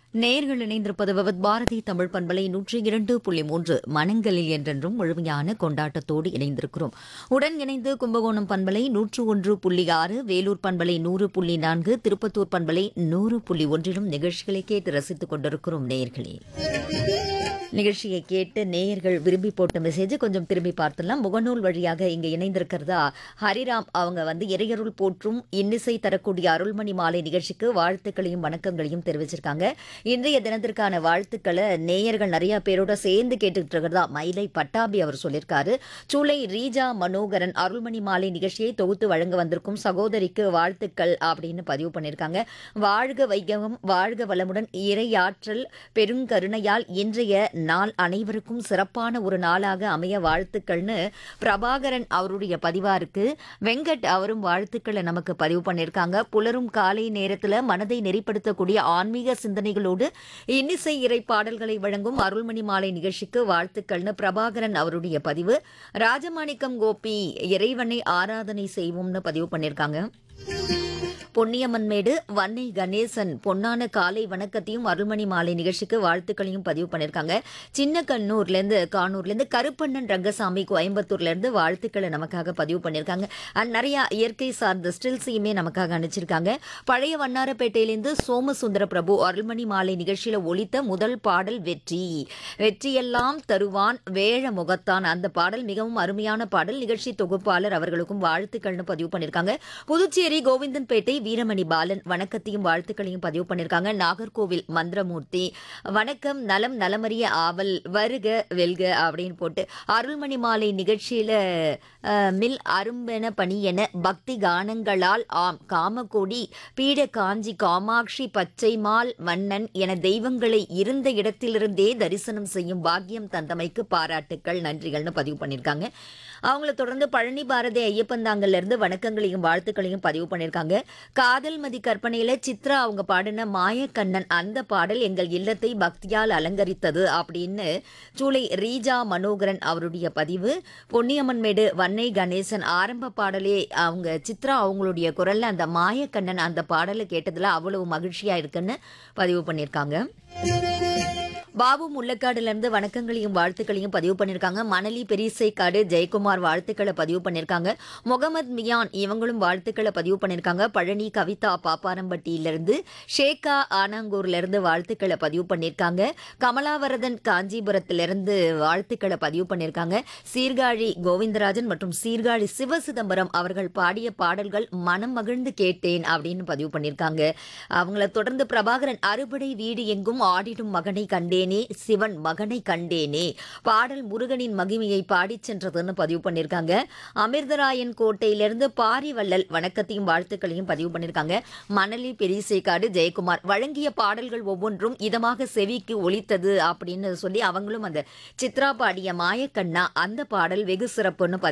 நேர்கள் இணைந்திருப்பது விவத் பாரதி தமிழ் பண்பலை நூற்றி இரண்டு புள்ளி மூன்று மனங்களில் என்றென்றும் முழுமையான கொண்டாட்டத்தோடு இணைந்திருக்கிறோம் உடன் இணைந்து கும்பகோணம் பண்பலை நூற்று ஒன்று புள்ளி ஆறு வேலூர் பண்பலை நூறு புள்ளி நான்கு திருப்பத்தூர் பண்பலை நூறு புள்ளி ஒன்றிலும் நிகழ்ச்சிகளை கேட்டு ரசித்துக் கொண்டிருக்கிறோம் நேயர்களே நிகழ்ச்சியை கேட்டு நேயர்கள் விரும்பி போட்ட மெசேஜ் கொஞ்சம் திரும்பி பார்த்துலாம் முகநூல் வழியாக இங்க இணைந்திருக்கிறதா ஹரிராம் அவங்க வந்து இறையருள் போற்றும் இன்னிசை தரக்கூடிய அருள்மணி மாலை நிகழ்ச்சிக்கு வாழ்த்துக்களையும் வணக்கங்களையும் தெரிவிச்சிருக்காங்க இன்றைய தினத்திற்கான வாழ்த்துக்களை நேயர்கள் நிறைய பேரோட சேர்ந்து கேட்டுக்கிட்டு இருக்கிறதா மயிலை பட்டாபி அவர் சொல்லியிருக்காரு சூளை ரீஜா மனோகரன் அருள்மணி மாலை நிகழ்ச்சியை தொகுத்து வழங்க வந்திருக்கும் சகோதரிக்கு வாழ்த்துக்கள் அப்படின்னு பதிவு பண்ணியிருக்காங்க வாழ்க வைகவம் வாழ்க வளமுடன் இறையாற்றல் பெருங்கருணையால் இன்றைய நாள் அனைவருக்கும் சிறப்பான ஒரு நாளாக அமைய வாழ்த்துக்கள்னு பிரபாகரன் அவருடைய பதிவா இருக்கு வெங்கட் அவரும் வாழ்த்துக்களை நமக்கு பதிவு பண்ணியிருக்காங்க புலரும் காலை நேரத்துல மனதை நெறிப்படுத்தக்கூடிய ஆன்மீக சிந்தனைகளோடு இன்னிசை இறை பாடல்களை வழங்கும் அருள்மணி மாலை நிகழ்ச்சிக்கு வாழ்த்துக்கள்னு பிரபாகரன் அவருடைய பதிவு ராஜமாணிக்கம் கோபி இறைவனை ஆராதனை செய்வோம்னு பதிவு பண்ணியிருக்காங்க பொன்னியம்மன்மேடு வன்னை கணேசன் பொன்னான காலை வணக்கத்தையும் அருள்மணி மாலை நிகழ்ச்சிக்கு வாழ்த்துக்களையும் பதிவு பண்ணியிருக்காங்க சின்ன கண்ணூர்லேருந்து கானூர்லேருந்து கருப்பண்ணன் ரங்கசாமி கோயம்புத்தூர்லேருந்து வாழ்த்துக்களை நமக்காக பதிவு பண்ணியிருக்காங்க அண்ட் நிறைய இயற்கை சார்ந்த ஸ்டில்ஸையுமே நமக்காக அனுப்பிச்சிருக்காங்க பழைய வண்ணாரப்பேட்டையிலேருந்து சோமசுந்தர பிரபு அருள்மணி மாலை நிகழ்ச்சியில் ஒலித்த முதல் பாடல் வெற்றி வெற்றியெல்லாம் தருவான் வேழ முகத்தான் அந்த பாடல் மிகவும் அருமையான பாடல் நிகழ்ச்சி தொகுப்பாளர் அவர்களுக்கும் வாழ்த்துக்கள்னு பதிவு பண்ணியிருக்காங்க புதுச்சேரி கோவிந்தன்பேட்டை வீரமணி பாலன் வணக்கத்தையும் வாழ்த்துக்களையும் பதிவு பண்ணியிருக்காங்க நாகர்கோவில் மந்திரமூர்த்தி வணக்கம் நலம் நலமறிய ஆவல் வருக வெல்க அப்படின்னு போட்டு அருள்மணி மாலை நிகழ்ச்சியில அஹ், மில் அரும்பென பணி என பக்தி கானங்களால் ஆம் காமகோடி பீட காஞ்சி காமாட்சி பச்சைமால் மன்னன் என தெய்வங்களை இருந்த இடத்திலிருந்தே தரிசனம் செய்யும் பாக்கியம் தந்தமைக்கு பாராட்டுக்கள் நன்றிகள்னு பதிவு பண்ணியிருக்காங்க அவங்கள தொடர்ந்து பழனி பாரதி ஐயப்பந்தாங்கல்ல இருந்து வணக்கங்களையும் வாழ்த்துக்களையும் பதிவு பண்ணியிருக்காங்க காதல் மதி கற்பனையில சித்ரா அவங்க பாடின மாயக்கண்ணன் அந்த பாடல் எங்கள் இல்லத்தை பக்தியால் அலங்கரித்தது அப்படின்னு சூளை ரீஜா மனோகரன் அவருடைய பதிவு பொன்னியம்மன்மேடு வன்னை கணேசன் ஆரம்ப பாடலே அவங்க சித்ரா அவங்களுடைய குரல்ல அந்த மாயக்கண்ணன் அந்த பாடலை கேட்டதுல அவ்வளவு மகிழ்ச்சியா இருக்குன்னு பதிவு பண்ணியிருக்காங்க பாபு முள்ளக்காடுல இருந்து வணக்கங்களையும் வாழ்த்துக்களையும் பதிவு பண்ணியிருக்காங்க மணலி பெரியசைக்காடு ஜெயக்குமார் வாழ்த்துக்களை பதிவு பண்ணியிருக்காங்க முகமது மியான் இவங்களும் வாழ்த்துக்களை பதிவு பண்ணியிருக்காங்க பழனி கவிதா பாப்பாரம்பட்டியிலிருந்து ஷேகா ஆனாங்கூர்ல இருந்து வாழ்த்துக்களை பதிவு பண்ணியிருக்காங்க கமலாவரதன் காஞ்சிபுரத்திலிருந்து வாழ்த்துக்களை பதிவு பண்ணியிருக்காங்க சீர்காழி கோவிந்தராஜன் மற்றும் சீர்காழி சிவசிதம்பரம் அவர்கள் பாடிய பாடல்கள் மனம் மகிழ்ந்து கேட்டேன் அப்படின்னு பதிவு பண்ணியிருக்காங்க அவங்கள தொடர்ந்து பிரபாகரன் அறுபடை வீடு எங்கும் ஆடிடும் மகனை கண்டேனே சிவன் மகனை கண்டேனே பாடல் முருகனின் மகிமையை பாடிச் சென்றதுன்னு பதிவு பண்ணியிருக்காங்க அமிர்தராயன் கோட்டையிலிருந்து பாரிவள்ளல் வணக்கத்தையும் வாழ்த்துக்களையும் பதிவு பண்ணியிருக்காங்க மணலி பெரியசேக்காடு ஜெயக்குமார் வழங்கிய பாடல்கள் ஒவ்வொன்றும் இதமாக செவிக்கு ஒலித்தது அப்படின்னு சொல்லி அவங்களும் அந்த சித்ரா பாடிய மாயக்கண்ணா அந்த பாடல் வெகு சிறப்புன்னு பதிவு